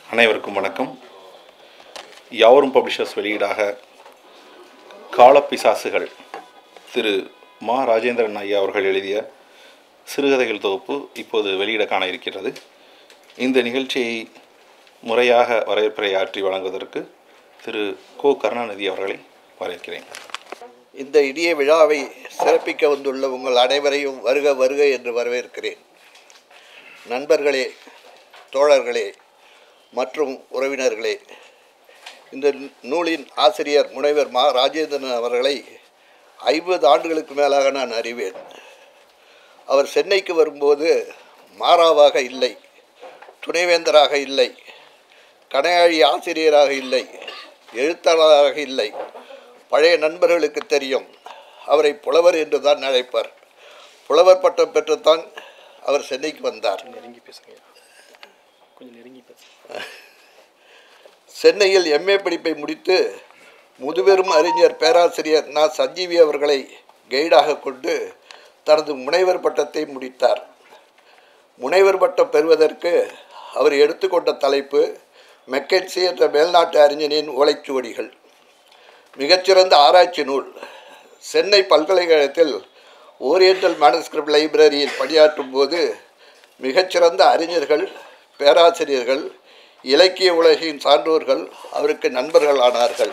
அனைவருக்கும் வணக்கம் யாவரும் பப்ளிஷர்ஸ் வெளியீடாக காலப்பிசாசுகள் திரு மா ராஜேந்திரன் ஐயா அவர்கள் எழுதிய சிறுகதைகள் தொகுப்பு இப்போது வெளியிட காண இருக்கிறது இந்த நிகழ்ச்சியை முறையாக வரவேற்புரை ஆற்றி வழங்குவதற்கு திரு கோ கருணாநிதி அவர்களை வரவேற்கிறேன் இந்த இனிய விழாவை சிறப்பிக்க வந்துள்ள உங்கள் அனைவரையும் வருக வருக என்று வரவேற்கிறேன் நண்பர்களே தோழர்களே மற்றும் உறவினர்களே இந்த நூலின் ஆசிரியர் முனைவர் மா ராஜேந்திரன் அவர்களை ஐம்பது ஆண்டுகளுக்கு மேலாக நான் அறிவேன் அவர் சென்னைக்கு வரும்போது மாறாவாக இல்லை துணைவேந்தராக இல்லை கணையாழி ஆசிரியராக இல்லை எழுத்தாளராக இல்லை பழைய நண்பர்களுக்கு தெரியும் அவரை புலவர் என்று தான் அழைப்பார் புலவர் பட்டம் பெற்றுத்தான் அவர் சென்னைக்கு வந்தார் நெருங்கி பேசுங்க கொஞ்சம் நெருங்கி பேசுங்க சென்னையில் எம்ஏ படிப்பை முடித்து முதுபெரும் அறிஞர் பேராசிரியர் நா சஞ்சீவி அவர்களை கைடாக கொண்டு தனது முனைவர் பட்டத்தை முடித்தார் முனைவர் பட்டம் பெறுவதற்கு அவர் எடுத்துக்கொண்ட தலைப்பு மெக்கெட்சி என்ற மேல்நாட்டு அறிஞனின் ஓலைச்சுவடிகள் மிகச்சிறந்த ஆராய்ச்சி நூல் சென்னை பல்கலைக்கழகத்தில் ஓரியண்டல் மேனஸ்கிரிப்ட் லைப்ரரியில் பணியாற்றும் போது மிகச்சிறந்த அறிஞர்கள் பேராசிரியர்கள் இலக்கிய உலகின் சான்றோர்கள் அவருக்கு நண்பர்கள் ஆனார்கள்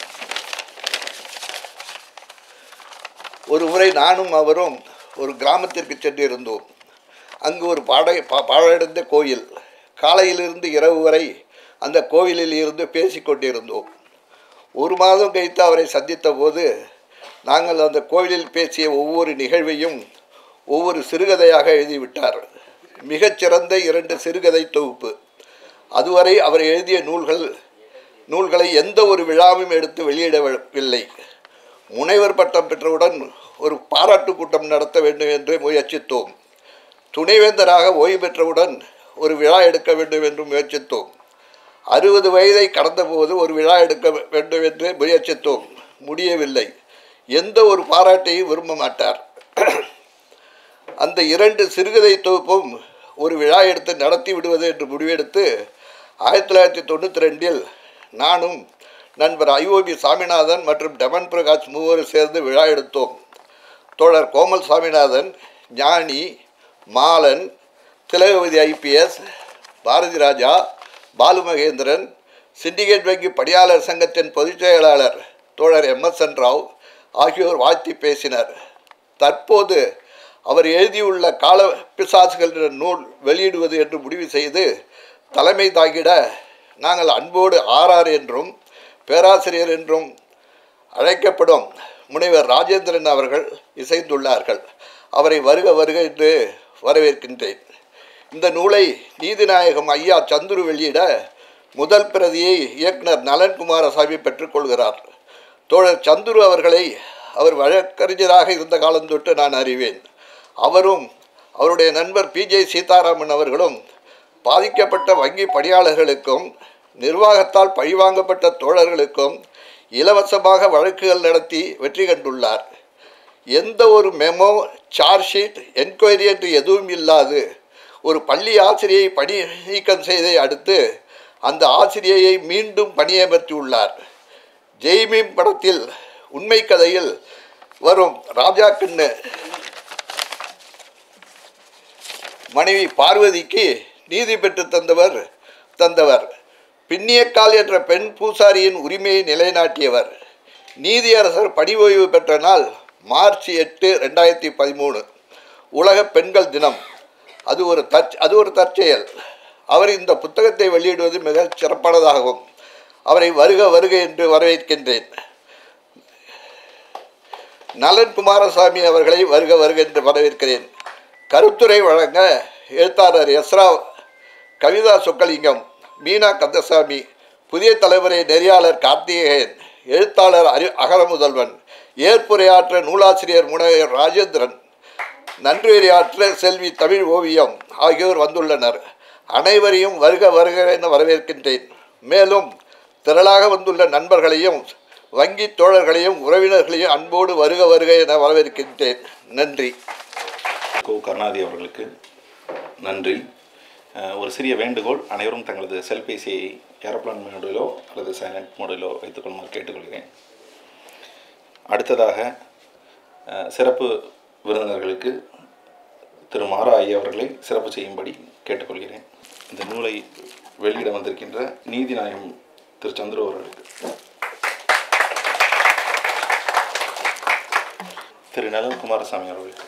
ஒரு முறை நானும் அவரும் ஒரு கிராமத்திற்கு சென்றிருந்தோம் அங்கு ஒரு பாட பா பாழடைந்த கோயில் காலையிலிருந்து இரவு வரை அந்த கோவிலில் இருந்து பேசிக்கொண்டிருந்தோம் ஒரு மாதம் கழித்து அவரை சந்தித்த போது நாங்கள் அந்த கோவிலில் பேசிய ஒவ்வொரு நிகழ்வையும் ஒவ்வொரு சிறுகதையாக எழுதிவிட்டார் மிகச்சிறந்த இரண்டு சிறுகதை தொகுப்பு அதுவரை அவர் எழுதிய நூல்கள் நூல்களை எந்த ஒரு விழாவும் எடுத்து வெளியிடவில்லை முனைவர் பட்டம் பெற்றவுடன் ஒரு பாராட்டு கூட்டம் நடத்த வேண்டும் என்று முயற்சித்தோம் துணைவேந்தராக ஓய்வு பெற்றவுடன் ஒரு விழா எடுக்க வேண்டும் என்று முயற்சித்தோம் அறுபது வயதை கடந்தபோது ஒரு விழா எடுக்க வேண்டும் என்று முயற்சித்தோம் முடியவில்லை எந்த ஒரு பாராட்டையும் விரும்ப மாட்டார் அந்த இரண்டு சிறுகதை தொகுப்பும் ஒரு விழா எடுத்து நடத்தி விடுவது என்று முடிவெடுத்து ஆயிரத்தி தொள்ளாயிரத்தி தொண்ணூற்றி ரெண்டில் நானும் நண்பர் ஐஓபி சாமிநாதன் மற்றும் டெமன் பிரகாஷ் மூவரும் சேர்ந்து விழா எடுத்தோம் தோழர் கோமல் சாமிநாதன் ஞானி மாலன் திலகவதி ஐபிஎஸ் பாரதி ராஜா பாலு மகேந்திரன் சிண்டிகேட் வங்கி பணியாளர் சங்கத்தின் பொதுச் செயலாளர் தோழர் எம்எஸ்என் ராவ் ஆகியோர் வாழ்த்தி பேசினர் தற்போது அவர் எழுதியுள்ள கால பிசாசுகள் என்ற நூல் வெளியிடுவது என்று முடிவு செய்து தலைமை தாங்கிட நாங்கள் அன்போடு ஆர்ஆர் என்றும் பேராசிரியர் என்றும் அழைக்கப்படும் முனைவர் ராஜேந்திரன் அவர்கள் இசைந்துள்ளார்கள் அவரை வருக வருக என்று வரவேற்கின்றேன் இந்த நூலை நீதிநாயகம் ஐயா சந்துரு வெளியிட முதல் பிரதியை இயக்குனர் நலன் குமாரசாமி பெற்றுக்கொள்கிறார் தோழர் சந்துரு அவர்களை அவர் வழக்கறிஞராக இருந்த காலந்தொட்டு நான் அறிவேன் அவரும் அவருடைய நண்பர் பிஜே சீதாராமன் அவர்களும் பாதிக்கப்பட்ட வங்கி பணியாளர்களுக்கும் நிர்வாகத்தால் பழிவாங்கப்பட்ட தோழர்களுக்கும் இலவசமாக வழக்குகள் நடத்தி வெற்றி கண்டுள்ளார் எந்த ஒரு மெமோ சார்ஜ் ஷீட் என்கொயரி என்று எதுவும் இல்லாது ஒரு பள்ளி ஆசிரியை பணி நீக்கம் செய்ததை அடுத்து அந்த ஆசிரியையை மீண்டும் பணியமர்த்தியுள்ளார் ஜெய்மீம் படத்தில் உண்மை கதையில் வரும் ராஜா கண்ணு மனைவி பார்வதிக்கு நீதி பெற்று தந்தவர் தந்தவர் பின்னியக்கால் என்ற பெண் பூசாரியின் உரிமையை நிலைநாட்டியவர் நீதியரசர் பணி ஓய்வு பெற்ற நாள் மார்ச் எட்டு ரெண்டாயிரத்தி பதிமூணு உலக பெண்கள் தினம் அது ஒரு தற் அது ஒரு தற்செயல் அவர் இந்த புத்தகத்தை வெளியிடுவது மிக சிறப்பானதாகும் அவரை வருக வருக என்று வரவேற்கின்றேன் நலன் குமாரசாமி அவர்களை வருக வருக என்று வரவேற்கிறேன் கருத்துரை வழங்க எழுத்தாளர் எஸ்ரா கவிதா சொக்கலிங்கம் மீனா கந்தசாமி புதிய தலைமுறை நெறியாளர் கார்த்திகேயன் எழுத்தாளர் அறி அகர முதல்வன் ஏற்புரையாற்ற நூலாசிரியர் முனைவர் ராஜேந்திரன் நன்றியுரையாற்ற செல்வி தமிழ் ஓவியம் ஆகியோர் வந்துள்ளனர் அனைவரையும் வருக வருக என வரவேற்கின்றேன் மேலும் திரளாக வந்துள்ள நண்பர்களையும் வங்கி தோழர்களையும் உறவினர்களையும் அன்போடு வருக வருக என வரவேற்கின்றேன் நன்றி கோ கருணாநிதி அவர்களுக்கு நன்றி அஹ், ஒரு சிறிய வேண்டுகோள் அனைவரும் தங்களது செல்பேசியை ஏரோப்ளான் மோடிலோ அல்லது சைலண்ட் மோடிலோ வைத்துக்கொள்ளுமாறு கேட்டுக்கொள்கிறேன் அடுத்ததாக அஹ், சிறப்பு விருந்தினர்களுக்கு திரு மாரா ஐயா அவர்களை சிறப்பு செய்யும்படி கேட்டுக்கொள்கிறேன் இந்த நூலை வெளியிட வந்திருக்கின்ற நீதிநாயகம் திரு சந்துரு அவர்களுக்கு திரு நலன் குமாரசாமி அவர்களுக்கு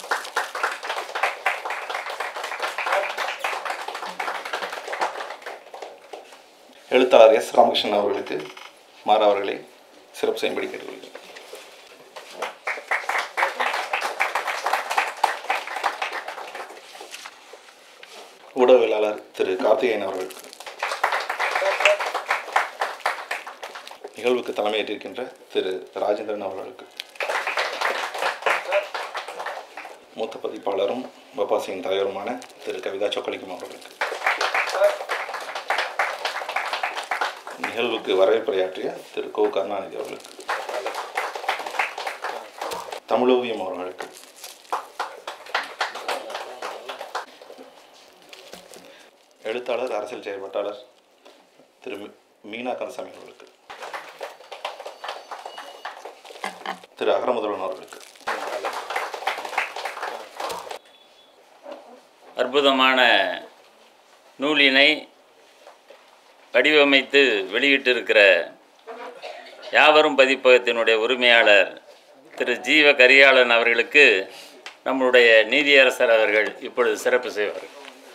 எழுத்தாளர் எஸ் ராமகிருஷ்ணன் அவர்களுக்கு மாறா அவர்களை சிறப்பு செய்யும்படி கேட்டுக்கொள்கிறேன் ஊடகவியலாளர் திரு கார்த்திகேயன் அவர்களுக்கு நிகழ்வுக்கு தலைமையேற்றிருக்கின்ற திரு ராஜேந்திரன் அவர்களுக்கு மூத்த பதிப்பாளரும் பப்பாசியின் தலைவருமான திரு கவிதா சொக்கலிங்கம் அவர்களுக்கு நிகழ்வுக்கு வரவேற்புரையாற்றிய திரு கோ கருணாநிதி அவர்களுக்கு தமிழோவியம் அவர்களுக்கு எழுத்தாளர் அரசியல் செயல்பாட்டாளர் திரு மீ- மீனா கந்தசாமி அவர்களுக்கு திரு அகரமுதல்வன் அவர்களுக்கு அற்புதமான நூலினை வடிவமைத்து வெளியிட்டிருக்கிற யாவரும் பதிப்பகத்தினுடைய உரிமையாளர் திரு ஜீவ கரியாளன் அவர்களுக்கு நம்முடைய நீதியரசர் அவர்கள் இப்பொழுது சிறப்பு செய்வார்கள்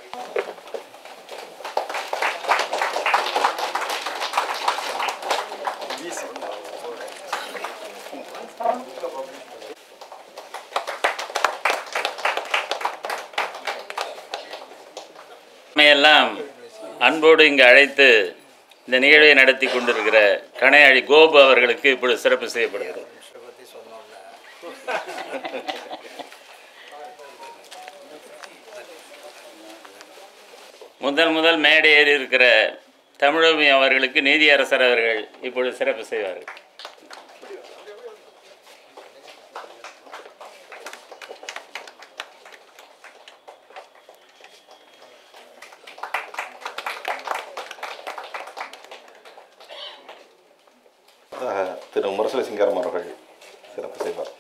நம்மையெல்லாம் அன்போடு இங்கு அழைத்து இந்த நிகழ்வை நடத்தி கொண்டிருக்கிற கணையாழி கோபு அவர்களுக்கு இப்பொழுது சிறப்பு செய்யப்படுகிறது முதல் முதல் மேடை ஏறி இருக்கிற தமிழமி அவர்களுக்கு நீதியரசர் அவர்கள் இப்பொழுது சிறப்பு செய்வார்கள் அஹ், திரு முரசொலி சிங்காரம் அவர்கள் சிறப்பு செய்வார்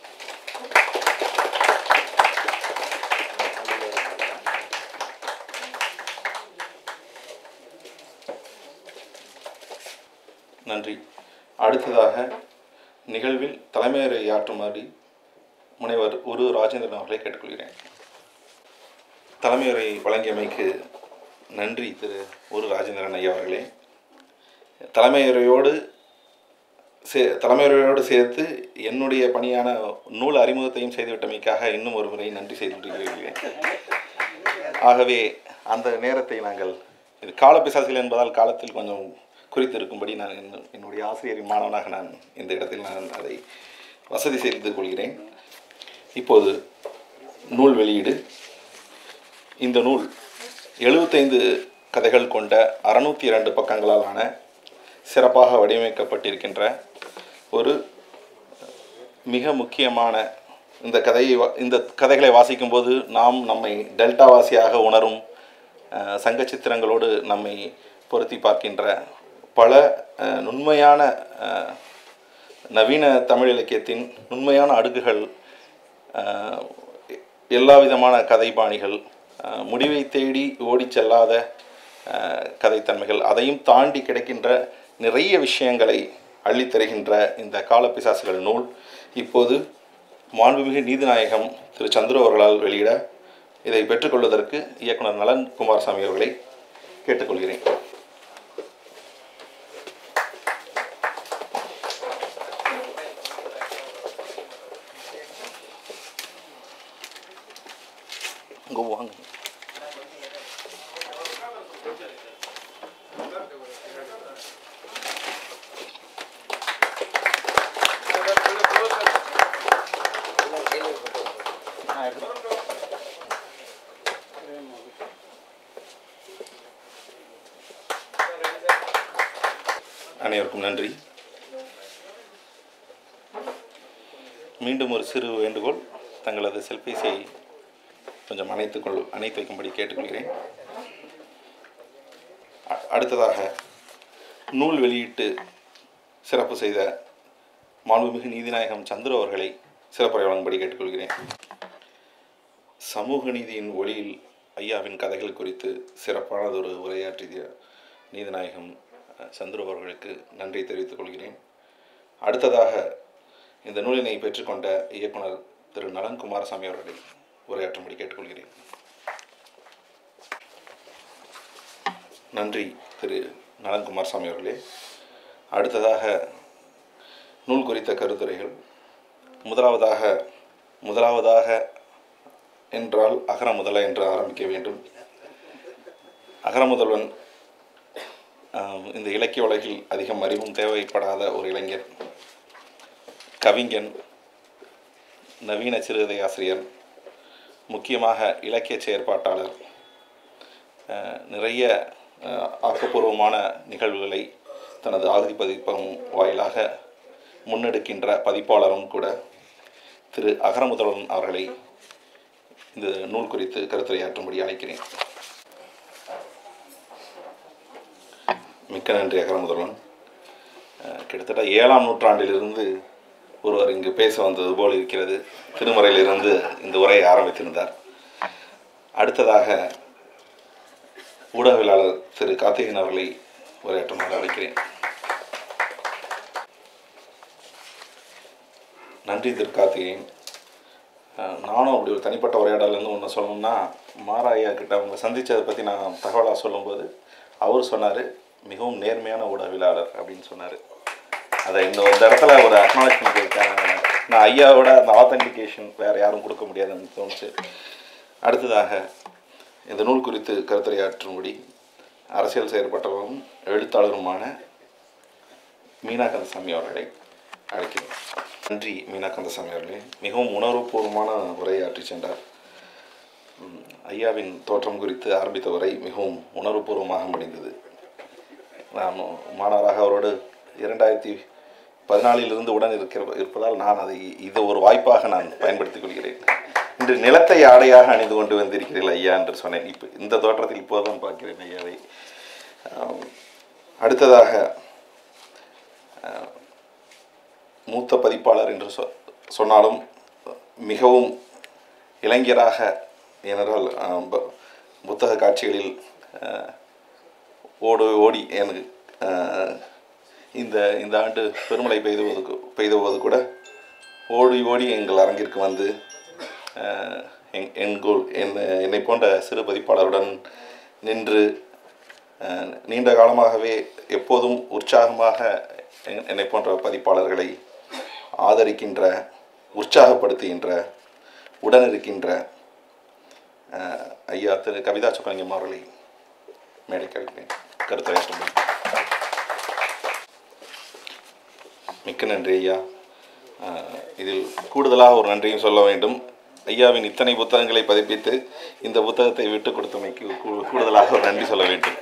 நன்றி அடுத்ததாக நிகழ்வில் தலைமையுரையாற்றுமாறு முனைவர் உரு ராஜேந்திரன் அவர்களை கேட்டுக்கொள்கிறேன் தலைமையுரை வழங்கியமைக்கு நன்றி திரு உரு ராஜேந்திரன் ஐயா அவர்களே தலைமையுரையோடு சே தலைமையுரையோடு சேர்த்து என்னுடைய பணியான நூல் அறிமுகத்தையும் செய்துவிட்டமைக்காக இன்னும் ஒரு முறை நன்றி செய்துவிட்டுகிறேன் ஆகவே அந்த நேரத்தை நாங்கள் இது காலப்பிசாசிகள் என்பதால் காலத்தில் கொஞ்சம் குறித்திருக்கும்படி நான் என்னு- என்னுடைய ஆசிரியரின் மாணவனாக நான் இந்த இடத்தில் நான் அதை வசதி செய்து கொள்கிறேன் இப்போது நூல் வெளியீடு இந்த நூல் எழுபத்தைந்து கதைகள் கொண்ட அறுநூத்தி இரண்டு பக்கங்களால் ஆன சிறப்பாக வடிவமைக்கப்பட்டிருக்கின்ற ஒரு மிக முக்கியமான இந்த கதையை வா- இந்த கதைகளை வாசிக்கும்போது நாம் நம்மை டெல்டாவாசியாக உணரும் அஹ், சங்க சித்திரங்களோடு நம்மை பொருத்தி பார்க்கின்ற பல அஹ், நுண்மையான அஹ், நவீன தமிழ் இலக்கியத்தின் நுண்மையான அடுக்குகள் அஹ், எல்லா விதமான கதைபாணிகள் அஹ், முடிவை தேடி ஓடிச் செல்லாத அஹ், கதைத்தன்மைகள் அதையும் தாண்டி கிடைக்கின்ற நிறைய விஷயங்களை அள்ளித் தருகின்ற இந்த காலப்பிசாசுகள் நூல் இப்போது மாண்புமிகு நீதிநாயகம் திரு சந்துரு அவர்களால் வெளியிட இதை பெற்றுக்கொள்வதற்கு இயக்குனர் நலன் குமாரசாமி அவர்களை கேட்டுக்கொள்கிறேன் இங்கே வாங்க அனைவருக்கும் நன்றி மீண்டும் ஒரு சிறு வேண்டுகோள் தங்களது செல்பேசியை கொஞ்சம் அணைத்துக்கொள் அணைத்து வைக்கும்படி கேட்டுக்கொள்கிறேன் அடுத்ததாக நூல் வெளியிட்டு சிறப்பு செய்த மாண்புமிகு நீதிநாயகம் சந்துரு அவர்களை சிறப்புரை வழங்கும்படி கேட்டுக்கொள்கிறேன் சமூக நீதியின் ஒளியில் ஐயாவின் கதைகள் குறித்து சிறப்பானதொரு உரையாற்றிய நீதிநாயகம் அஹ், சந்துரு அவர்களுக்கு நன்றி தெரிவித்துக் கொள்கிறேன் அடுத்ததாக இந்த நூலினை பெற்றுக்கொண்ட இயக்குனர் திரு நலன் குமாரசாமி அவர்களை உரையாற்றும்படி கேட்டுக்கொள்கிறேன் நன்றி திரு நலன் குமாரசாமி அவர்களே அடுத்ததாக நூல் குறித்த கருத்துரைகள் முதலாவதாக முதலாவதாக என்றால் அகர முதல என்று ஆரம்பிக்க வேண்டும் அகர முதல்வன் ஆம், இந்த இலக்கிய உலகில் அதிகம் அறிவும் தேவைப்படாத ஒரு இளைஞர் கவிஞன் நவீன சிறுகதை ஆசிரியர் முக்கியமாக இலக்கிய செயற்பாட்டாளர் அஹ், நிறைய அஹ், ஆக்கப்பூர்வமான நிகழ்வுகளை தனது ஆதி பதிப்பகம் வாயிலாக முன்னெடுக்கின்ற பதிப்பாளரும் கூட திரு அகரமுதல்வன் அவர்களை இந்த நூல் குறித்து கருத்துரையாற்றும்படி அழைக்கிறேன் மிக்க நன்றி அகரமுதல்வன் அஹ், கிட்டத்தட்ட ஏழாம் நூற்றாண்டிலிருந்து ஒருவர் இங்கு பேச வந்தது போல் இருக்கிறது திருமறையிலிருந்து இந்த உரையை ஆரம்பித்திருந்தார் அடுத்ததாக ஊடகவியலாளர் திரு கார்த்திகேயன் அவர்களை உரையாற்றுமாறு அழைக்கிறேன் நன்றி திரு கார்த்திகேயன் அஹ், நானும் அப்படி ஒரு தனிப்பட்ட உரையாடலேருந்து ஒன்று சொல்லணும்னா மாராயா கிட்ட அவங்க சந்தித்ததை பற்றி நான் தகவலாக சொல்லும்போது அவர் சொன்னார் மிகவும் நேர்மையான ஊடகவியலாளர் அப்படின்னு சொன்னார் அதை இந்த இந்த இடத்துல ஒரு அக்னாலஜ்மெண்ட் இருக்காங்க நான் ஐயாவோட அந்த ஆத்தென்டிகேஷன் வேறு யாரும் கொடுக்க முடியாதுன்னு தோணுச்சு அடுத்ததாக இந்த நூல் குறித்து கருத்துரையாற்றும்படி அரசியல் செயற்பட்டவரும் எழுத்தாளருமான மீனா கந்தசாமி அவர்களை அழைக்கிறேன் நன்றி மீனா கந்தசாமி அவர்களே மிகவும் உணர்வுபூர்வமான உரையாற்றி சென்றார் ம், ஐயாவின் தோற்றம் குறித்து ஆரம்பித்த உரை மிகவும் உணர்வுபூர்வமாக முடிந்தது நான் மாணவராக அவரோடு இரண்டாயிரத்தி பதினாலிலிருந்து உடன் இருக்கிற இருப்பதால் நான் அதை இது ஒரு வாய்ப்பாக நான் பயன்படுத்திக் கொள்கிறேன் இன்று நிலத்தை ஆடையாக அணிந்து கொண்டு வந்திருக்கிறீர்கள் ஐயா என்று சொன்னேன் இப்போ இந்த தோற்றத்தில் இப்போதுதான் பார்க்கிறேன் ஐயாவை ஆம், அடுத்ததாக ஆஹ், மூத்த பதிப்பாளர் என்று சொ சொன்னாலும் மிகவும் இளைஞராக ஏனென்றால் ஆஹ், ப- புத்தக காட்சிகளில் ஆஹ், ஓடு ஓடி எனக்கு ஆஹ், இந்த இந்த ஆண்டு பெருமழை பெய்துவது பெய்தபோது கூட ஓடி ஓடி எங்கள் அரங்கிற்கு வந்து ஆஹ், எங் எங்கூர் என் என்னை போன்ற சிறு பதிப்பாளருடன் நின்று ஆஹ், நீண்ட காலமாகவே எப்போதும் உற்சாகமாக என்- என்னை போன்ற பதிப்பாளர்களை ஆதரிக்கின்ற உற்சாகப்படுத்துகின்ற உடனிருக்கின்ற ஆஹ், ஐயா திரு கவிதா சுக்கலிங்கம் அவர்களை மேடை கழிக்கிறேன் கருத்துரையாற்றுங்கள் மிக்க நன்றி ஐயா ஆஹ், இதில் கூடுதலாக ஒரு நன்றியும் சொல்ல வேண்டும் ஐயாவின் இத்தனை புத்தகங்களை பதிப்பித்து இந்த புத்தகத்தை விட்டு கொடுத்தமைக்கு கூ- கூடுதலாக ஒரு நன்றி சொல்ல வேண்டும்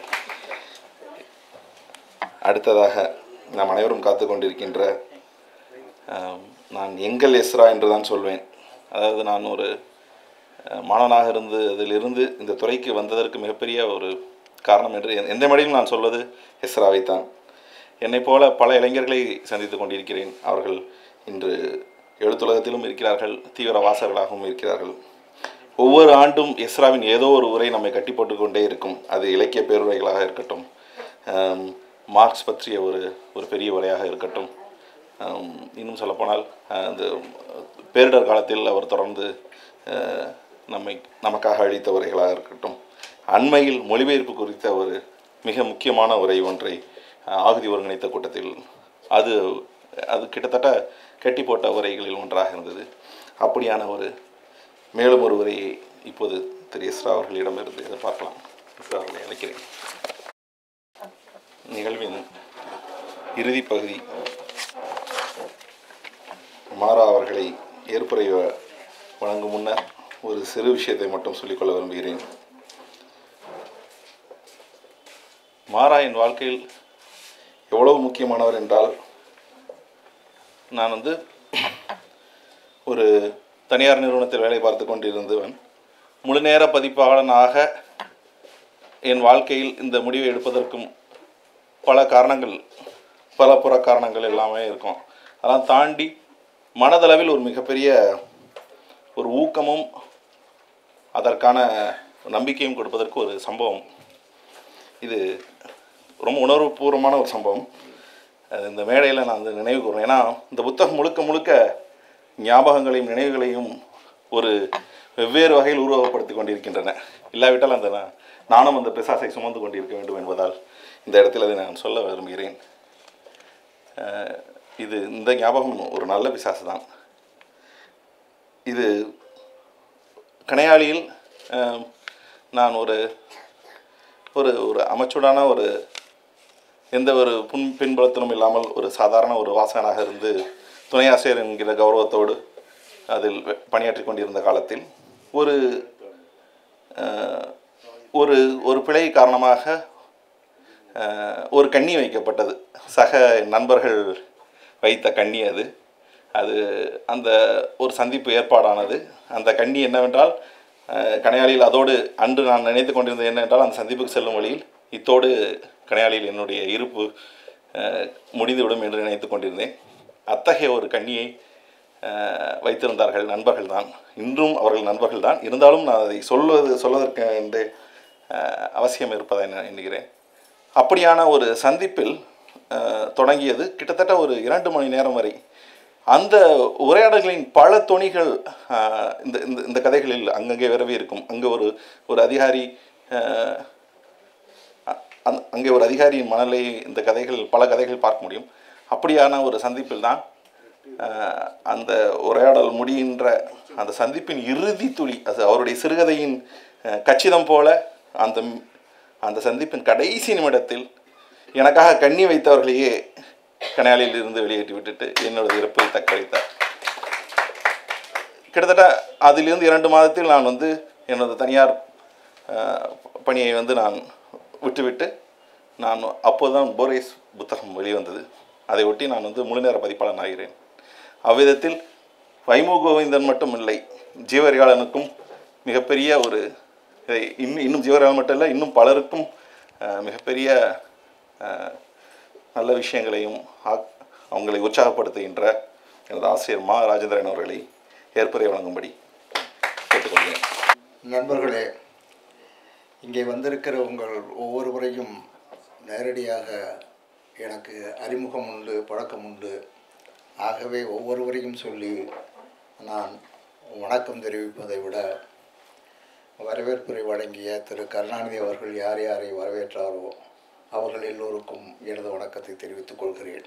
அடுத்ததாக நாம் அனைவரும் காத்து கொண்டிருக்கின்ற ஆம், நான் எங்கள் எஸ்ரா என்று தான் சொல்வேன் அதாவது நான் ஒரு அஹ், மாணவனாக இருந்து அதிலிருந்து இந்த துறைக்கு வந்ததற்கு மிகப்பெரிய ஒரு காரணம் என்று எந்த- எந்த மடியும் நான் சொல்வது எஸ்ராவைத்தான் என்னைப் போல பல இளைஞர்களை சந்தித்து கொண்டிருக்கிறேன் அவர்கள் இன்று எழுத்துலகத்திலும் இருக்கிறார்கள் தீவிர வாசகர்களாகவும் இருக்கிறார்கள் ஒவ்வொரு ஆண்டும் எஸ்ராவின் ஏதோ ஒரு உரை நம்மை கட்டி போட்டுக் கொண்டே இருக்கும் அது இலக்கிய பேருரைகளாக இருக்கட்டும் ஆம், மார்க்ஸ் பற்றிய ஒரு ஒரு பெரிய உரையாக இருக்கட்டும் ஆம், இன்னும் சொல்லப்போனால் அஹ், அந்த பேரிடர் காலத்தில் அவர் தொடர்ந்து அஹ், நம்மை நமக்காக அளித்த உரைகளாக இருக்கட்டும் அண்மையில் மொழிபெயர்ப்பு குறித்த ஒரு மிக முக்கியமான உரை ஒன்றை அஹ், ஆகுதி ஒருங்கிணைத்த கூட்டத்தில் அது அது கிட்டத்தட்ட கட்டி போட்ட உரைகளில் ஒன்றாக இருந்தது அப்படியான ஒரு மேலும் ஒரு உரையை இப்போது திரு இஸ்ரா அவர்களிடமிருந்து எதிர்பார்க்கலாம் இஸ்ரா அவர்களை அழைக்கிறேன் நிகழ்வின் இறுதி பகுதி மாறா அவர்களை ஏற்புரை வ- வழங்கும் முன்னர் ஒரு சிறு விஷயத்தை மட்டும் சொல்லிக்கொள்ள விரும்புகிறேன் மாறா என் வாழ்க்கையில் எவ்வளவு முக்கியமானவர் என்றால் நான் வந்து ஒரு தனியார் நிறுவனத்தில் வேலை பார்த்து கொண்டிருந்தவன் முழுநேர பதிப்பாளனாக என் வாழ்க்கையில் இந்த முடிவை எடுப்பதற்கும் பல காரணங்கள் பல புற காரணங்கள் எல்லாமே இருக்கும் அதெல்லாம் தாண்டி மனதளவில் ஒரு மிகப்பெரிய ஒரு ஊக்கமும் அதற்கான நம்பிக்கையும் கொடுப்பதற்கு ஒரு சம்பவம் இது ரொம்ப உணர்வுபூர்வமான ஒரு சம்பவம் அது இந்த மேடையில் நான் வந்து நினைவு கூறுறேன் ஏன்னா இந்த புத்தகம் முழுக்க முழுக்க ஞாபகங்களையும் நினைவுகளையும் ஒரு வெவ்வேறு வகையில் உருவகப்படுத்தி கொண்டிருக்கின்றன இல்லாவிட்டால் அந்த நான் நானும் அந்த பிசாசை சுமந்து கொண்டிருக்க வேண்டும் என்பதால் இந்த இடத்தில் அதை நான் சொல்ல விரும்புகிறேன் அஹ் இது இந்த ஞாபகம் ஒரு நல்ல பிசாசு தான் இது கனையாளியில் அஹ், நான் ஒரு ஒரு ஒரு அமைச்சூடான ஒரு எந்த ஒரு புன் பின்புலத்திலும் இல்லாமல் ஒரு சாதாரண ஒரு வாசகனாக இருந்து துணை ஆசிரியர் என்கிற கௌரவத்தோடு அதில் வெ- பணியாற்றி கொண்டிருந்த காலத்தில் ஒரு அஹ், ஒரு ஒரு பிழை காரணமாக அஹ், ஒரு கண்ணி வைக்கப்பட்டது சக நண்பர்கள் வைத்த கண்ணி அது அது அந்த ஒரு சந்திப்பு ஏற்பாடானது அந்த கண்ணி என்னவென்றால் அஹ், கணையாளியில் அதோடு அன்று நான் நினைத்து கொண்டிருந்தது என்னவென்றால் அந்த சந்திப்புக்கு செல்லும் வழியில் இத்தோடு கணையாளியில் என்னுடைய இருப்பு அஹ், முடிந்துவிடும் என்று நினைத்து கொண்டிருந்தேன் அத்தகைய ஒரு கண்ணியை அஹ், வைத்திருந்தார்கள் நண்பர்கள் தான் இன்றும் அவர்கள் நண்பர்கள் தான் இருந்தாலும் நான் அதை சொல்வது சொல்வதற்கு என்று அஹ், அவசியம் இருப்பதை நான் எண்ணுகிறேன் அப்படியான ஒரு சந்திப்பில் அஹ், தொடங்கியது கிட்டத்தட்ட ஒரு இரண்டு மணி நேரம் வரை அந்த உரையாடல்களின் பல தொனிகள் அஹ், இந்த இந்த இந்த கதைகளில் அங்கங்கே விரவி இருக்கும் அங்கே ஒரு ஒரு அதிகாரி அஹ், அ- அந்த- அங்கே ஒரு அதிகாரியின் மனநிலை இந்த கதைகள் பல கதைகள் பார்க்க முடியும் அப்படியான ஒரு சந்திப்பில் தான் அஹ், அந்த உரையாடல் முடிகின்ற அந்த சந்திப்பின் இறுதி துளி அது அவருடைய சிறுகதையின் அஹ், கச்சிதம் போல அந்த அந்த சந்திப்பின் கடைசி நிமிடத்தில் எனக்காக கண்ணி வைத்தவர்களையே கனாலில் இருந்து வெளியேற்றி விட்டுட்டு என்னோட இறப்பை தக்கவைத்தார் கிட்டத்தட்ட அதிலிருந்து இரண்டு மாதத்தில் நான் வந்து எனது தனியார் அஹ், பணியை வந்து நான் விட்டுவிட்டு நான் அப்போதுதான் போரேஸ் புத்தகம் வெளிவந்தது அதை ஒட்டி நான் வந்து முழுநேர பதிப்பாளன் ஆகிறேன் அவ்விதத்தில் வைமு கோவிந்தன் மட்டும் இல்லை ஜீவரியாளனுக்கும் மிகப்பெரிய ஒரு இதை இன்னும் இன்னும் ஜீவரியாளன் மட்டும் இல்லை இன்னும் பலருக்கும் அஹ், மிகப்பெரிய அஹ், நல்ல விஷயங்களையும் ஆக்- அவங்களை உற்சாகப்படுத்துகின்ற எனது ஆசிரியர் மா ராஜேந்திரன் அவர்களை ஏற்புரை வழங்கும்படி கேட்டுக்கொள்கிறேன் நண்பர்களே இங்கே வந்திருக்கிற உங்கள் ஒவ்வொருவரையும் நேரடியாக எனக்கு அறிமுகம் உண்டு பழக்கம் உண்டு ஆகவே ஒவ்வொருவரையும் சொல்லி நான் வணக்கம் தெரிவிப்பதை விட வரவேற்புரை வழங்கிய திரு கருணாநிதி அவர்கள் யார் யாரை வரவேற்றாரோ அவர்கள் எல்லோருக்கும் எனது வணக்கத்தை தெரிவித்துக் கொள்கிறேன்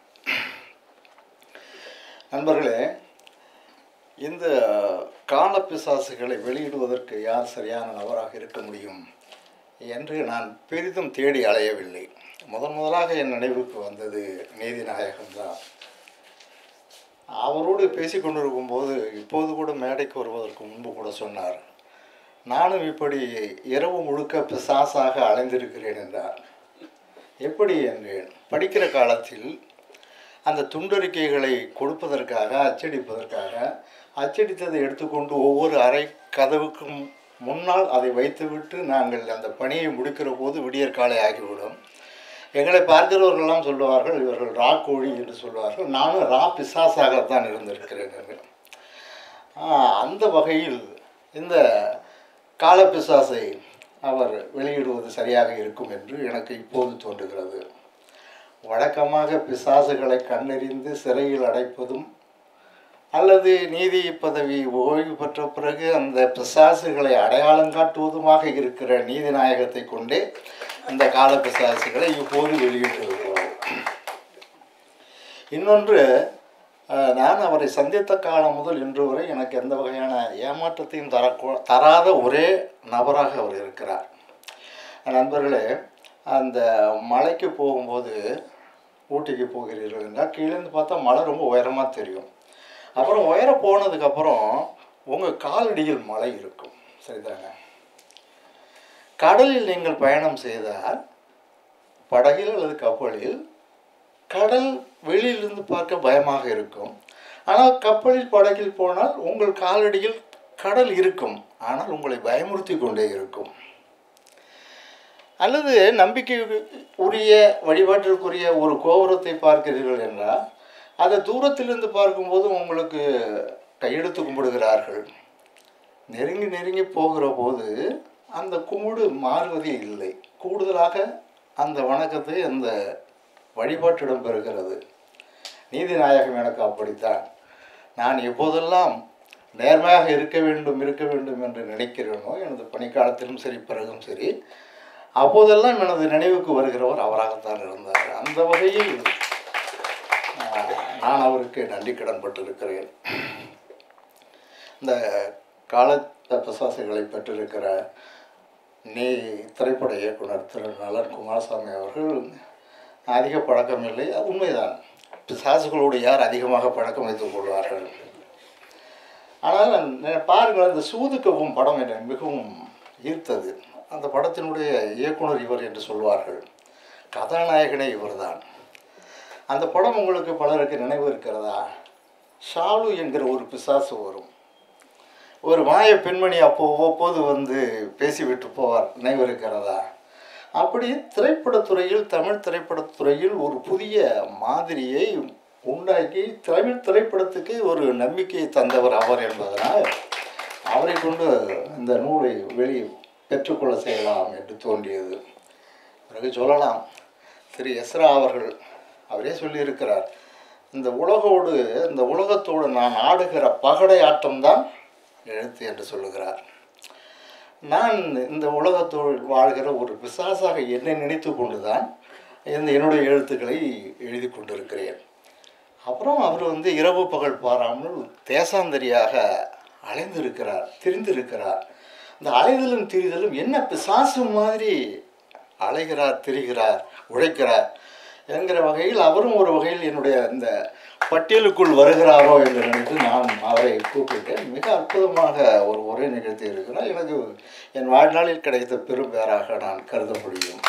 நண்பர்களே இந்த காலப்பிசாசுகளை வெளியிடுவதற்கு யார் சரியான நபராக இருக்க முடியும் என்று நான் பெரிதும் தேடி அலையவில்லை முதன் முதலாக என் நினைவுக்கு வந்தது நீதிநாயகம் தான் அவரோடு பேசி கொண்டிருக்கும் போது இப்போது கூட மேடைக்கு வருவதற்கு முன்பு கூட சொன்னார் நானும் இப்படி இரவு முழுக்க பிசாசாக அலைந்திருக்கிறேன் என்றார் எப்படி என்றேன் படிக்கிற காலத்தில் அந்த துண்டறிக்கைகளை கொடுப்பதற்காக அச்சடிப்பதற்காக அச்சடித்ததை எடுத்துக்கொண்டு ஒவ்வொரு அறை கதவுக்கும் முன்னால் அதை வைத்துவிட்டு நாங்கள் அந்த பணியை முடிக்கிற போது விடியற் காலை ஆகிவிடும் எங்களை பார்க்கிறவர்களெல்லாம் சொல்லுவார்கள் இவர்கள் ரா கோழி என்று சொல்வார்கள் நானும் ரா பிசாசாகத்தான் இருந்திருக்கிறேன் என்று ஆஹ், அந்த வகையில் இந்த காலப்பிசாசை அவர் வெளியிடுவது சரியாக இருக்கும் என்று எனக்கு இப்போது தோன்றுகிறது வழக்கமாக பிசாசுகளை கண்டறிந்து சிறையில் அடைப்பதும் அல்லது நீதி பதவி ஓய்வு பெற்ற பிறகு அந்த பிசாசுகளை அடையாளம் காட்டுவதுமாக இருக்கிற நீதிநாயகத்தை கொண்டே இந்த கால பிசாசுகளை இப்போது வெளியிட்டிருக்கிறோம் இன்னொன்று அஹ், நான் அவரை சந்தித்த காலம் முதல் இன்று வரை எனக்கு எந்த வகையான ஏமாற்றத்தையும் தரக்கூ தராத ஒரே நபராக அவர் இருக்கிறார் நண்பர்களே அந்த மலைக்கு போகும்போது ஊட்டிக்கு போகிறீர்கள் என்றால் கீழேருந்து பார்த்தா மலை ரொம்ப உயரமாக தெரியும் அப்புறம் உயர போனதுக்கப்புறம் உங்கள் காலடியில் மலை இருக்கும் சரிதானே கடலில் நீங்கள் பயணம் செய்தால் படகில் அல்லது கப்பலில் கடல் வெளியிலிருந்து பார்க்க பயமாக இருக்கும் ஆனால் கப்பலில் படகில் போனால் உங்கள் காலடியில் கடல் இருக்கும் ஆனால் உங்களை பயமுறுத்தி கொண்டே இருக்கும் அல்லது நம்பிக்கை உரிய வழிபாட்டிற்குரிய ஒரு கோபுரத்தை பார்க்கிறீர்கள் என்றால் அதை தூரத்திலிருந்து பார்க்கும்போது உங்களுக்கு கையெடுத்து கும்பிடுகிறார்கள் நெருங்கி நெருங்கி போகிற போது அந்த கும்பிடு மாறுவதே இல்லை கூடுதலாக அந்த வணக்கத்தை அந்த வழிபாட்டிடம் பெறுகிறது நீதிநாயகம் எனக்கு அப்படித்தான் நான் எப்போதெல்லாம் நேர்மையாக இருக்க வேண்டும் இருக்க வேண்டும் என்று நினைக்கிறேனோ எனது பணிக்காலத்திலும் சரி பிறகும் சரி அப்போதெல்லாம் எனது நினைவுக்கு வருகிறவர் அவராகத்தான் இருந்தார் அந்த வகையில் ஆஹ், நான் அவருக்கு நன்றி கடன் பட்டிருக்கிறேன் இந்த கால பிசாசுகளை பெற்றிருக்கிற நீ திரைப்பட இயக்குனர் திரு நலன் குமாரசாமி அவர்கள் அதிக பழக்கம் இல்லை அது உண்மைதான் பிசாசுகளோடு யார் அதிகமாக பழக்கம் வைத்துக் கொள்வார்கள் ஆனால் ந- பாருங்கள் இந்த சூதுக்கவும் படம் என்னை மிகவும் ஈர்த்தது அந்த படத்தினுடைய இயக்குனர் இவர் என்று சொல்வார்கள் கதாநாயகனே இவர்தான் அந்த படம் உங்களுக்கு பலருக்கு நினைவு இருக்கிறதா ஷாலு என்கிற ஒரு பிசாசு வரும் ஒரு மாய பெண்மணி அப்போ அவ்வப்போது வந்து பேசிவிட்டு போவார் நினைவு இருக்கிறதா அப்படி திரைப்படத்துறையில் தமிழ் திரைப்படத்துறையில் ஒரு புதிய மாதிரியை உண்டாக்கி தமிழ் திரைப்படத்துக்கு ஒரு நம்பிக்கையை தந்தவர் அவர் என்பதனால் அவரை கொண்டு இந்த நூலை வெளி பெற்றுக்கொள்ள செய்யலாம் என்று தோன்றியது பிறகு சொல்லலாம் திரு எஸ்ரா அவர்கள் அவரே சொல்லியிருக்கிறார் இந்த உலகோடு இந்த உலகத்தோடு நான் ஆடுகிற பகடை ஆட்டம்தான் எழுத்து என்று சொல்லுகிறார் நான் இந்த உலகத்தோடு வாழ்கிற ஒரு பிசாசாக என்னை நினைத்து கொண்டுதான் இந்த என்னுடைய எழுத்துக்களை எழுதி கொண்டிருக்கிறேன் அப்புறம் அவர் வந்து இரவு பகல் பாராமல் தேசாந்தரியாக அலைந்திருக்கிறார் திரிந்திருக்கிறார் இந்த அலைதலும் திரிதலும் என்ன பிசாசு மாதிரி அலைகிறார் திரிகிறார் உழைக்கிறார் என்கிற வகையில் அவரும் ஒரு வகையில் என்னுடைய இந்த பட்டியலுக்குள் வருகிறாரோ என்று நினைத்து நான் அவரை கூப்பிட்டேன் மிக அற்புதமாக ஒரு உரை நிகழ்த்தி இருக்கிறார் எனக்கு என் வாழ்நாளில் கிடைத்த பெரும் பேராக நான் கருத முடியும்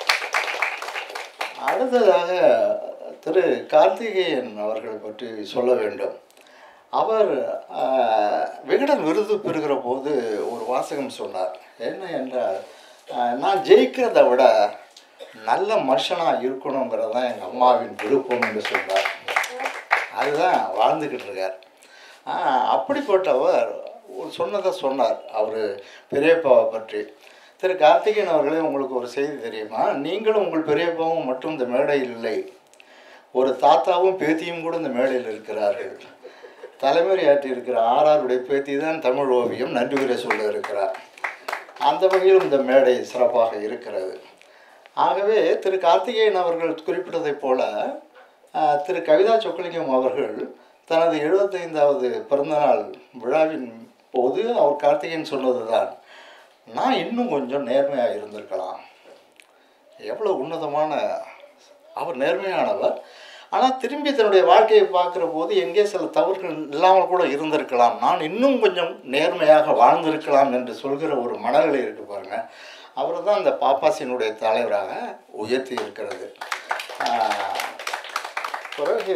அடுத்ததாக திரு கார்த்திகேயன் அவர்கள் பற்றி சொல்ல வேண்டும் அவர் ஆஹ், விகடன் விருது பெறுகிற போது ஒரு வாசகம் சொன்னார் என்ன என்றால் ஆஹ், நான் ஜெயிக்கிறதை விட நல்ல மனுஷனாக இருக்கணுங்கிறது தான் எங்கள் அம்மாவின் விருப்பம் என்று சொன்னார் அதுதான் வாழ்ந்துக்கிட்டு இருக்கார் ஆஹ், அப்படிப்பட்டவர் ஒரு சொன்னதை சொன்னார் அவர் பெரியப்பாவை பற்றி திரு கார்த்திகேயன் அவர்களே உங்களுக்கு ஒரு செய்தி தெரியுமா நீங்களும் உங்கள் பெரியப்பாவும் மட்டும் இந்த மேடையில் இல்லை ஒரு தாத்தாவும் பேத்தியும் கூட இந்த மேடையில் இருக்கிறார்கள் தலைமுறை ஆற்றியிருக்கிற ஆறாருடைய பேத்தி தான் தமிழ் ஓவியம் நன்றி உரை சொல்ல இருக்கிறார் அந்த வகையில் இந்த மேடை சிறப்பாக இருக்கிறது ஆகவே திரு கார்த்திகேயன் அவர்கள் குறிப்பிட்டதைப் போல ஆஹ், திரு கவிதா சொக்கலிங்கம் அவர்கள் தனது எழுபத்தைந்தாவது பிறந்தநாள் விழாவின் போது அவர் கார்த்திகேயன் சொன்னது தான் நான் இன்னும் கொஞ்சம் நேர்மையாக இருந்திருக்கலாம் எவ்வளோ உன்னதமான அவர் நேர்மையானவர் ஆனால் திரும்பி தன்னுடைய வாழ்க்கையை பார்க்குற போது எங்கே சில தவறுகள் இல்லாமல் கூட இருந்திருக்கலாம் நான் இன்னும் கொஞ்சம் நேர்மையாக வாழ்ந்திருக்கலாம் என்று சொல்கிற ஒரு மனநிலை இருக்கு பாருங்க அவர் தான் அந்த பாப்பாசினுடைய தலைவராக உயர்த்தி இருக்கிறது ஆஹ், பிறகு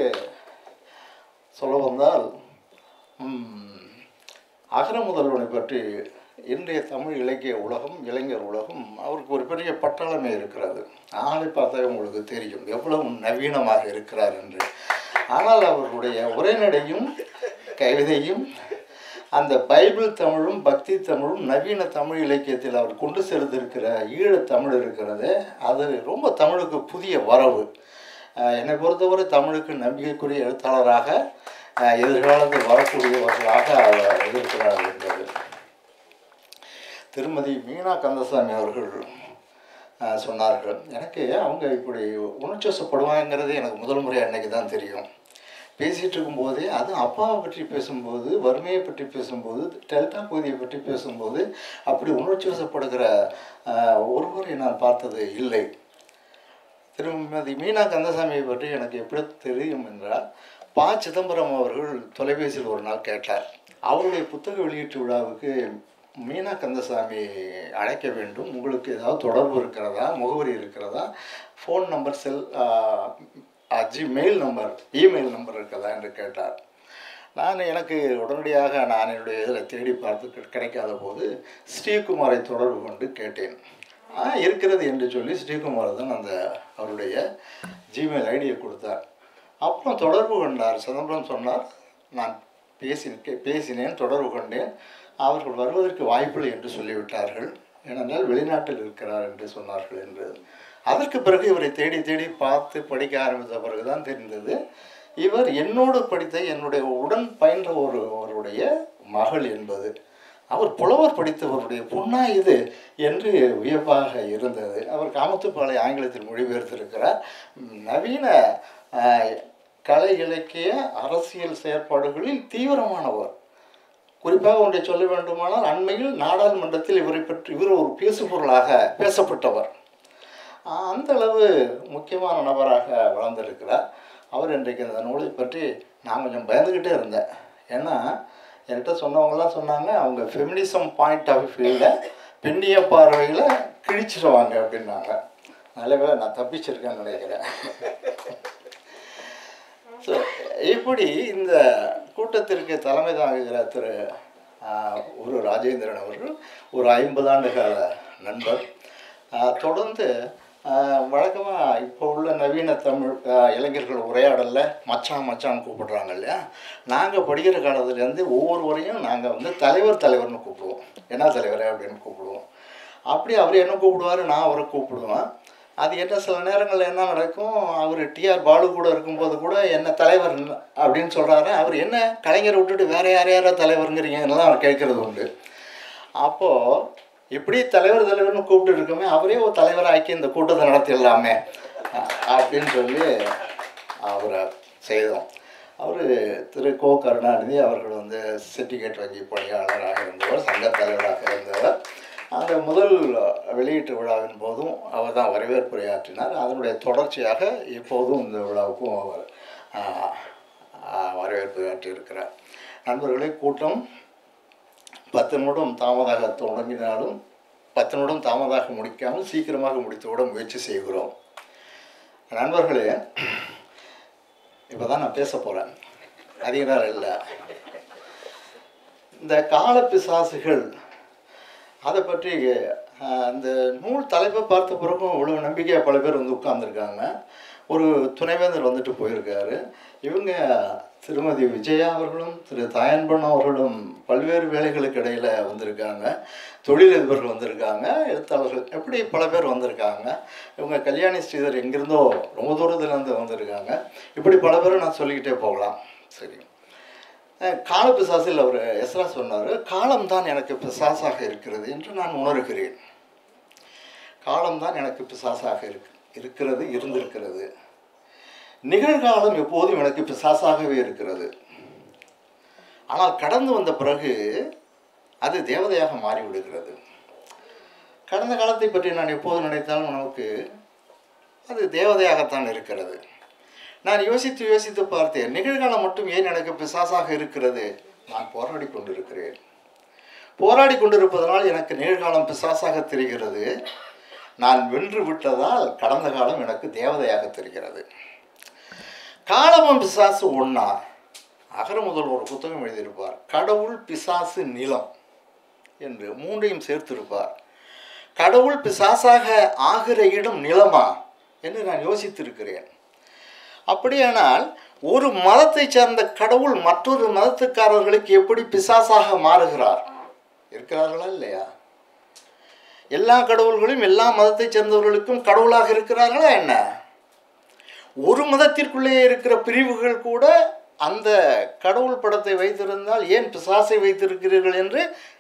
சொல்ல வந்தால் ம், அகர முதல்வனை பற்றி இன்றைய தமிழ் இலக்கிய உலகம் இளைஞர் உலகம் அவருக்கு ஒரு பெரிய பட்டாளமே இருக்கிறது ஆளை பார்த்தா உங்களுக்கு தெரியும் எவ்வளவு நவீனமாக இருக்கிறார் என்று ஆனால் அவருடைய உரைநடையும் கவிதையும் அந்த பைபிள் தமிழும் பக்தி தமிழும் நவீன தமிழ் இலக்கியத்தில் அவர் கொண்டு செலுத்திருக்கிற ஈழத் தமிழ் இருக்கிறது அது ரொம்ப தமிழுக்கு புதிய வரவு அஹ் என்னை பொறுத்தவரை தமிழுக்கு நம்பிக்கைக்குரிய எழுத்தாளராக அஹ் எதிர்காலத்தில் வரக்கூடியவர்களாக அவர் இருக்கிறார் என்பது திருமதி மீனா கந்தசாமி அவர்கள் அஹ், சொன்னார்கள் எனக்கு அவங்க இப்படி உணர்ச்சிவசப்படுவாங்கிறது எனக்கு முதல் முறை அன்னைக்கு தான் தெரியும் பேசிகிட்டு இருக்கும்போதே அதுவும் அப்பாவை பற்றி பேசும்போது வறுமையை பற்றி பேசும்போது டெல்டா பகுதியை பற்றி பேசும்போது அப்படி உணர்ச்சிவசப்படுகிற அஹ், ஒருவரை நான் பார்த்தது இல்லை திருமதி மீனா கந்தசாமியை பற்றி எனக்கு எப்படி தெரியும் என்றால் ப சிதம்பரம் அவர்கள் தொலைபேசியில் ஒரு நாள் கேட்டார் அவருடைய புத்தக வெளியீட்டு விழாவுக்கு மீனா கந்தசாமி அழைக்க வேண்டும் உங்களுக்கு ஏதாவது தொடர்பு இருக்கிறதா முகவரி இருக்கிறதா phone number cell Gmail number email number இருக்கிறதா என்று கேட்டார் நான் எனக்கு உடனடியாக நான் என்னுடைய இதில் தேடி பார்த்து கிடை- கிடைக்காத போது ஸ்ரீகுமாரை தொடர்பு கொண்டு கேட்டேன் ஆ இருக்கிறது என்று சொல்லி ஸ்ரீகுமார் தான் அந்த அவருடைய ஜிமெயில் ஐடியை கொடுத்தார் அப்புறம் தொடர்பு கொண்டார் சிதம்பரம் சொன்னார் நான் பேசி பேசினேன் தொடர்பு கொண்டேன் அவர்கள் வருவதற்கு வாய்ப்பில்லை என்று சொல்லிவிட்டார்கள் ஏனென்றால் வெளிநாட்டில் இருக்கிறார் என்று சொன்னார்கள் என்று அதற்கு பிறகு இவரை தேடி தேடி பார்த்து படிக்க ஆரம்பித்த பிறகுதான் தெரிந்தது இவர் என்னோடு படித்த என்னுடைய உடன் பயின்ற ஒரு அவருடைய மகள் என்பது அவர் புலவர் படித்தவருடைய பொண்ணா இது என்று வியப்பாக இருந்தது அவர் காமத்துப்பாளை ஆங்கிலத்தில் மொழிபெயர்த்திருக்கிறார் ம், நவீன ஆஹ், கலை இலக்கிய அரசியல் செயற்பாடுகளில் தீவிரமானவர் குறிப்பாக ஒன்றை சொல்ல வேண்டுமானால் அண்மையில் நாடாளுமன்றத்தில் இவரை பற்றி இவர் ஒரு பேசுபொருளாக பேசப்பட்டவர் ஆஹ், அந்த அளவு முக்கியமான நபராக வளர்ந்திருக்கிறார் அவர் இன்றைக்கு அந்த நூலை பற்றி நான் கொஞ்சம் பயந்துக்கிட்டே இருந்தேன் ஏன்னா என்கிட்ட சொன்னவங்கலாம் சொன்னாங்க அவங்க ஃபெமினிசம் பாயிண்ட் ஆஃப் வியூவில் பெண்ணிய பார்வையில் கிழிச்சிருவாங்க அப்படின்னாங்க நல்ல வேளை நான் தப்பிச்சிருக்கேன்னு நினைக்கிறேன் ஸோ இப்படி இந்த கூட்டத்திற்கு தலைமை தாங்குகிற திரு ஆஹ், ஒரு ராஜேந்திரன் அவர்கள் ஒரு ஐம்பது ஆண்டு கால நண்பர் ஆஹ், தொடர்ந்து வழக்கமாக இப்போ உள்ள நவீன தமிழ் ஆஹ், இளைஞர்கள் உரையாடலில் மச்சான் மச்சான் கூப்பிடுறாங்க இல்லையா நாங்கள் படிக்கிற காலத்துலேருந்து ஒவ்வொருவரையும் நாங்கள் வந்து தலைவர் தலைவர்னு கூப்பிடுவோம் என்ன தலைவர் அப்படின்னு கூப்பிடுவோம் அப்படி அவர் என்ன கூப்பிடுவார் நான் அவரை கூப்பிடுவேன் அது என்ன சில நேரங்களில் என்ன நடக்கும் அவர் டிஆர் பாலு கூட இருக்கும்போது கூட என்ன தலைவர் அப்படின்னு சொல்கிறாரு அவர் என்ன கலைஞரை விட்டுட்டு வேற யார் யாரா தலைவருங்கிறீங்கலாம் அவர் கேட்குறது உண்டு அப்போது இப்படி தலைவர் தலைவர்னு கூப்பிட்டு இருக்கோமே அவரே ஒரு தலைவராக்கி இந்த கூட்டத்தை நடத்திடலாமே அ- அப்படின்னு சொல்லி அவரை செய்தோம் அவர் திரு கோ கருணாநிதி அவர்கள் வந்து சிண்டிகேட் வங்கி பணியாளராக இருந்தவர் சங்க தலைவராக இருந்தவர் அந்த முதல் வெளியீட்டு விழாவின் போதும் அவர் தான் வரவேற்புரையாற்றினார் அதனுடைய தொடர்ச்சியாக இப்போதும் இந்த விழாவுக்கும் அவர் ஆ, ஆ, வரவேற்புரையாற்றி இருக்கிறார் நண்பர்களே கூட்டம் பத்து நிமிடம் தாமதாக தொடங்கினாலும் பத்து நிமிடம் தாமதாக முடிக்காமல் சீக்கிரமாக முடித்துவிட முயற்சி செய்கிறோம் நண்பர்களே இப்போ தான் நான் பேச போகிறேன் அதிக நேரம் இல்லை இந்த கால பிசாசுகள் அதை பற்றி ஆஹ், அந்த நூல் தலைப்பை பார்த்த பிறகும் இவ்வளோ நம்பிக்கையாக பல பேர் வந்து உட்கார்ந்துருக்காங்க ஒரு துணைவேந்தர் வந்துட்டு போயிருக்காரு இவங்க திருமதி விஜயா அவர்களும் திரு தாயன்பன் அவர்களும் பல்வேறு வேலைகளுக்கு இடையில் வந்திருக்காங்க தொழிலதிபர்கள் வந்திருக்காங்க எழுத்தாளர்கள் எப்படி பல பேர் வந்திருக்காங்க இவங்க கல்யாணி ஸ்ரீதர் எங்கிருந்தோ ரொம்ப தூரத்துலேருந்து வந்திருக்காங்க இப்படி பல பேரை நான் சொல்லிக்கிட்டே போகலாம் சரி அஹ் கால பிசாசில் அவர் எஸ்ரா சொன்னார் காலம்தான் எனக்கு பிசாசாக இருக்கிறது என்று நான் உணர்கிறேன் காலம்தான் எனக்கு பிசாசாக இருக்கு இருக்கிறது இருந்திருக்கிறது நிகழ்காலம் எப்போதும் எனக்கு பிசாசாகவே இருக்கிறது ஆனால் கடந்து வந்த பிறகு அது தேவதையாக மாறிவிடுகிறது கடந்த காலத்தை பற்றி நான் எப்போது நினைத்தாலும் நமக்கு அது தேவதையாகத்தான் இருக்கிறது நான் யோசித்து யோசித்து பார்த்தேன் நிகழ்காலம் மட்டும் ஏன் எனக்கு பிசாசாக இருக்கிறது நான் போராடி கொண்டிருக்கிறேன் போராடி கொண்டிருப்பதனால் எனக்கு நிகழ்காலம் பிசாசாக தெரிகிறது நான் வென்று விட்டதால் கடந்த காலம் எனக்கு தேவதையாக தெரிகிறது காலமும் பிசாசு ஒன்றா அகர முதல் ஒரு புத்தகம் எழுதியிருப்பார் கடவுள் பிசாசு நிலம் என்று மூன்றையும் சேர்த்திருப்பார் கடவுள் பிசாசாக ஆகிற இடம் நிலமா என்று நான் யோசித்திருக்கிறேன் அப்படியானால் ஒரு மதத்தைச் சேர்ந்த கடவுள் மற்றொரு மதத்துக்காரர்களுக்கு எப்படி பிசாசாக மாறுகிறார் இருக்கிறார்களா இல்லையா எல்லா கடவுள்களும் எல்லா மதத்தைச் சேர்ந்தவர்களுக்கும் கடவுளாக இருக்கிறார்களா என்ன ஒரு மதத்திற்குள்ளே இருக்கிற பிரிவுகள் கூட அந்த கடவுள் படத்தை வைத்திருந்தால் ஏன் பிசாசை வைத்திருக்கிறீர்கள் என்று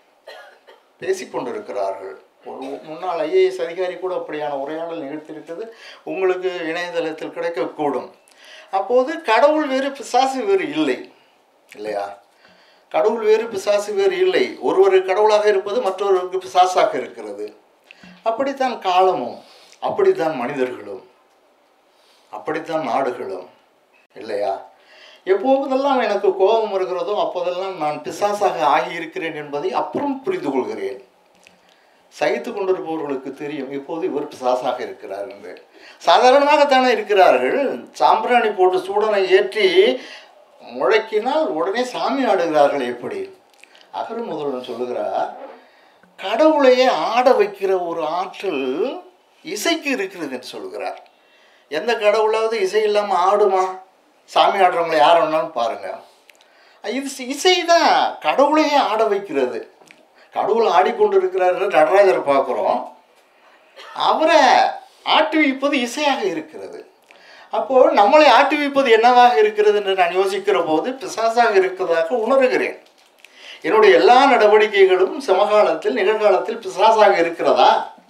பேசிக்கொண்டிருக்கிறார்கள் ஒரு முன்னாள் ஐஏஎஸ் அதிகாரி கூட அப்படியான உரையாடல் நிகழ்த்தியிருக்கிறது உங்களுக்கு இணையதளத்தில் கிடைக்கக்கூடும் அப்போது கடவுள் வேறு பிசாசு வேறு இல்லை இல்லையா கடவுள் வேறு பிசாசு வேறு இல்லை ஒருவர் கடவுளாக இருப்பது மற்றொருவருக்கு பிசாசாக இருக்கிறது அப்படித்தான் காலமும் அப்படித்தான் மனிதர்களும் அப்படித்தான் நாடுகளும் இல்லையா எப்போதெல்லாம் எனக்கு கோபம் வருகிறதோ அப்போதெல்லாம் நான் பிசாசாக ஆகியிருக்கிறேன் என்பதை அப்புறம் புரிந்து கொள்கிறேன் சகித்து கொண்டிருப்பவர்களுக்கு தெரியும் இப்போது இவர் பிசாசாக இருக்கிறார் என்று சாதாரணமாகத்தானே இருக்கிறார்கள் சாம்பிராணி போட்டு சூடனை ஏற்றி முழக்கினால் உடனே சாமி ஆடுகிறார்கள் எப்படி அகர முதல்வன் சொல்லுகிறார் கடவுளையே ஆட வைக்கிற ஒரு ஆற்றல் இசைக்கு இருக்கிறதுன்னு சொல்கிறார் எந்த கடவுளாவது இசை இல்லாமல் ஆடுமா சாமி ஆடுறவங்களை யார் வேணாலும் பாருங்க இது இசை தான் கடவுளையே ஆட வைக்கிறது கடவுள் ஆடிக்கொண்டு இருக்கிறாரு நடராஜரை பார்க்குறோம் அவரை ஆட்டுவிப்பது இசையாக இருக்கிறது அப்போது நம்மளை ஆட்டுவிப்பது என்னவாக இருக்கிறது என்று நான் யோசிக்கிற போது பிசாசாக இருக்கிறதாக உணர்கிறேன் என்னுடைய எல்லா நடவடிக்கைகளும் சமகாலத்தில் நிகழ்காலத்தில் பிசாசாக இருக்கிறதா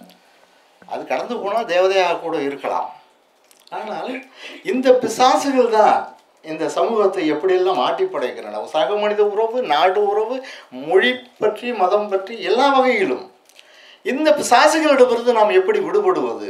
அது கடந்து போனால் தேவதையாக கூட இருக்கலாம் ஆனால் இந்த பிசாசுகள் தான் இந்த சமூகத்தை எப்படியெல்லாம் ஆட்டி படைக்கின்றன சக மனித உறவு நாடு உறவு மொழி பற்றி மதம் பற்றி எல்லா வகையிலும் இந்த பிசாசுகளிடமிருந்து நாம் எப்படி விடுபடுவது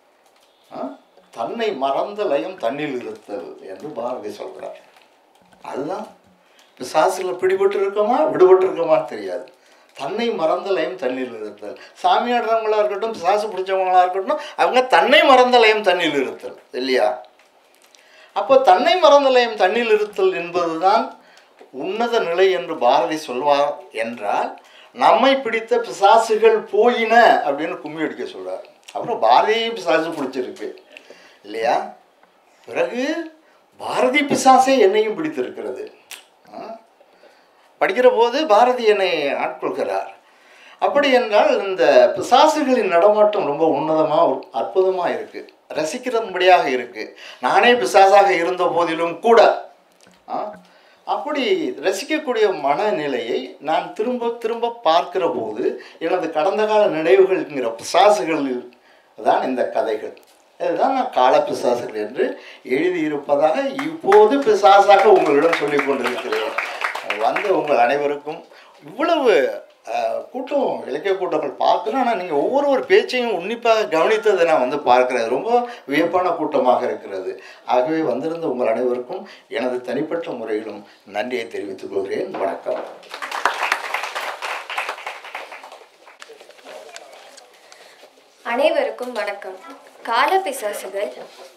ஆ? தன்னை மறந்த லயம் தன்னில் இருத்தல் என்று பாரதி சொல்கிறார் அதுதான் பிசாசுல பிடிபட்டு இருக்கோமா விடுபட்டு இருக்கோமான்னு தெரியாது தன்னை மறந்த லயம் தண்ணில் இருத்தல் சாமி ஆடுறவங்களா இருக்கட்டும் பிசாசு பிடிச்சவங்களா இருக்கட்டும் அவங்க தன்னை மறந்த லயம் தண்ணில் இருத்தல் இல்லையா அப்போ தன்னை மறந்த லயம் தண்ணில் இருத்தல் என்பதுதான் உன்னத நிலை என்று பாரதி சொல்வார் என்றால் நம்மை பிடித்த பிசாசுகள் போயின அப்படின்னு கும்மி அடிக்க சொல்றார் அப்புறம் பாரதியும் பிசாசு பிடிச்சிருக்கு இல்லையா பிறகு பாரதி பிசாசே என்னையும் பிடித்திருக்கிறது ஆ? படிக்கிற போது பாரதி என்னை ஆட்கொள்கிறார் அப்படி என்றால் இந்த பிசாசுகளின் நடமாட்டம் ரொம்ப உன்னதமாக அற்புதமாக இருக்குது ரசிக்கிறதுபடியாக இருக்குது நானே பிசாசாக இருந்த போதிலும் கூட ஆ, அப்படி ரசிக்கக்கூடிய மனநிலையை நான் திரும்ப திரும்ப பார்க்கிற போது எனது கடந்த கால நினைவுகள்ங்கிற பிசாசுகளில் தான் இந்த கதைகள் இதுதான் நான் கால பிசாசுகள் என்று எழுதியிருப்பதாக இப்போது பிசாசாக உங்களிடம் சொல்லிக் கொண்டிருக்கிறேன் வந்த உங்கள் அனைவருக்கும் இவ்வளவு அஹ், கூட்டம் இலக்கிய கூட்டங்கள் பார்க்குறோம் ஆனால் நீங்கள் ஒவ்வொரு ஒரு பேச்சையும் உன்னிப்பாக கவனித்ததை நான் வந்து பார்க்கிறேன் ரொம்ப வியப்பான கூட்டமாக இருக்கிறது ஆகவே வந்திருந்த உங்கள் அனைவருக்கும் எனது தனிப்பட்ட முறையிலும் நன்றியை தெரிவித்துக் கொள்கிறேன் வணக்கம் அனைவருக்கும் வணக்கம் காலபிசாசுகள்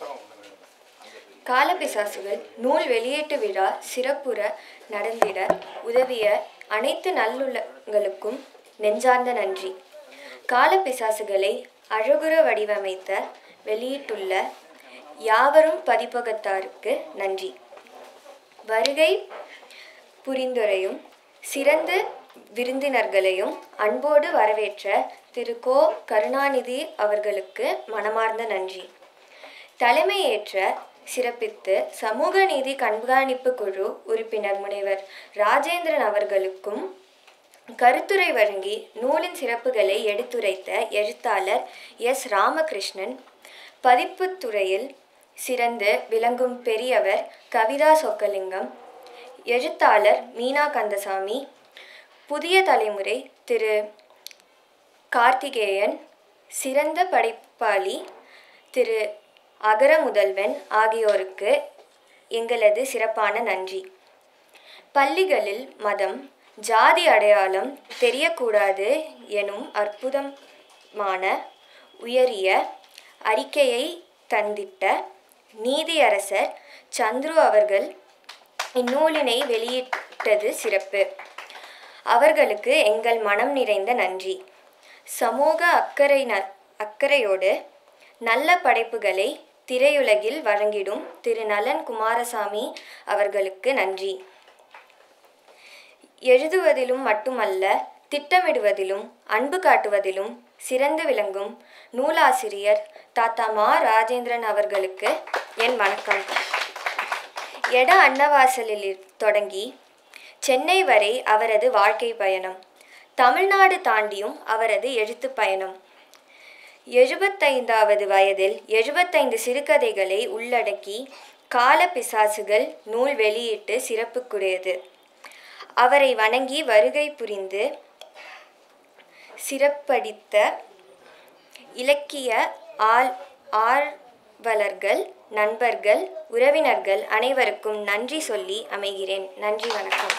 காலபிசாசுகள் நூல் வெளியீட்டு விழா சிறப்புற நடந்திட உதவிய அனைத்து நல்லுள்ளங்களுக்கும் நெஞ்சார்ந்த நன்றி காலபிசாசுகளை அழகுற வடிவமைத்த வெளியிட்டுள்ள யாவரும் பதிப்பகத்தாருக்கு நன்றி வருகை புரிந்துரையும் சிறந்த விருந்தினர்களையும் அன்போடு வரவேற்ற திரு கோ கருணாநிதி அவர்களுக்கு மனமார்ந்த நன்றி தலைமையேற்ற சிறப்பித்து சமூக நீதி கண்காணிப்பு குழு உறுப்பினர் முனைவர் ராஜேந்திரன் அவர்களுக்கும் கருத்துரை வழங்கி நூலின் சிறப்புகளை எடுத்துரைத்த எழுத்தாளர் எஸ் ராமகிருஷ்ணன் பதிப்புத் துறையில் சிறந்து விளங்கும் பெரியவர் கவிதா சொக்கலிங்கம் எழுத்தாளர் மீனா கந்தசாமி புதிய தலைமுறை திரு கார்த்திகேயன் சிறந்த படைப்பாளி திரு அகர முதல்வன் ஆகியோருக்கு எங்களது சிறப்பான நன்றி பள்ளிகளில் மதம் ஜாதி அடையாளம் தெரியக்கூடாது எனும் அற்புதமான உயரிய அறிக்கையை தந்திட்ட நீதியரசர் சந்துரு அவர்கள் இந்நூலினை வெளியிட்டது சிறப்பு அவர்களுக்கு எங்கள் மனம் நிறைந்த நன்றி சமூக அக்கறை ந அக்கறையோடு நல்ல படைப்புகளை திரையுலகில் வழங்கிடும் திரு நலன் குமாரசாமி அவர்களுக்கு நன்றி எழுதுவதிலும் மட்டுமல்ல திட்டமிடுவதிலும் அன்பு காட்டுவதிலும் சிறந்து விளங்கும் நூலாசிரியர் தாத்தா மா ராஜேந்திரன் அவர்களுக்கு என் வணக்கம் எட அன்னவாசலில் தொடங்கி சென்னை வரை அவரது வாழ்க்கை பயணம் தமிழ்நாடு தாண்டியும் அவரது எழுத்துப் பயணம் எழுபத்தைந்தாவது வயதில் எழுபத்தைந்து சிறுகதைகளை உள்ளடக்கி கால பிசாசுகள் நூல் வெளியிட்டு சிறப்புக்குரியது அவரை வணங்கி வருகை புரிந்து சிறப்படித்த இலக்கிய ஆள் ஆர்வலர்கள் நண்பர்கள் உறவினர்கள் அனைவருக்கும் நன்றி சொல்லி அமைகிறேன் நன்றி வணக்கம்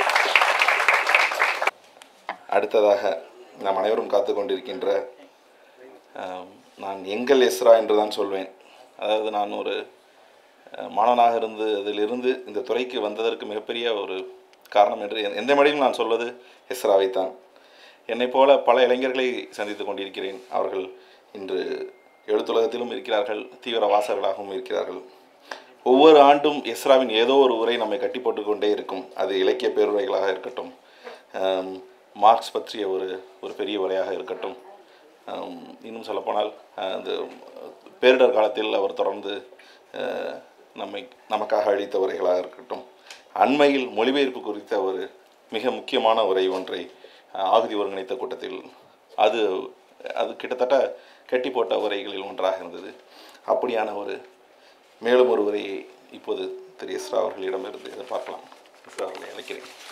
அடுத்ததாக நாம் அனைவரும் காத்து கொண்டிருக்கின்ற ஆம், நான் எங்கள் எஸ்ரா என்று தான் சொல்வேன் அதாவது நான் ஒரு அஹ், மாணவனாக இருந்து அதிலிருந்து இந்த துறைக்கு வந்ததற்கு மிகப்பெரிய ஒரு காரணம் என்று எந்த- எந்த மடியும் நான் சொல்வது எஸ்ராவைத்தான் என்னைப் போல பல இளைஞர்களை சந்தித்து கொண்டிருக்கிறேன் அவர்கள் இன்று எழுத்துலகத்திலும் இருக்கிறார்கள் தீவிர வாசகர்களாகவும் இருக்கிறார்கள் ஒவ்வொரு ஆண்டும் எஸ்ராவின் ஏதோ ஒரு உரை நம்மை கட்டி போட்டுக் கொண்டே இருக்கும் அது இலக்கிய பேருரைகளாக இருக்கட்டும் ஆம், மார்க்ஸ் பற்றிய ஒரு ஒரு பெரிய உரையாக இருக்கட்டும் ஆம், இன்னும் சொல்லப்போனால் அஹ், அந்த பேரிடர் காலத்தில் அவர் தொடர்ந்து அஹ், நம்மை நமக்காக அளித்த உரைகளாக இருக்கட்டும் அண்மையில் மொழிபெயர்ப்பு குறித்த ஒரு மிக முக்கியமான உரை ஒன்றை அஹ், ஆகுதி ஒருங்கிணைத்த கூட்டத்தில் அது அது கிட்டத்தட்ட கட்டி போட்ட உரைகளில் ஒன்றாக இருந்தது அப்படியான ஒரு மேலும் ஒரு உரையை இப்போது திரு இஸ்ரா அவர்களிடமிருந்து எதிர்பார்க்கலாம் இஸ்ரா அவர்களை அழைக்கிறேன்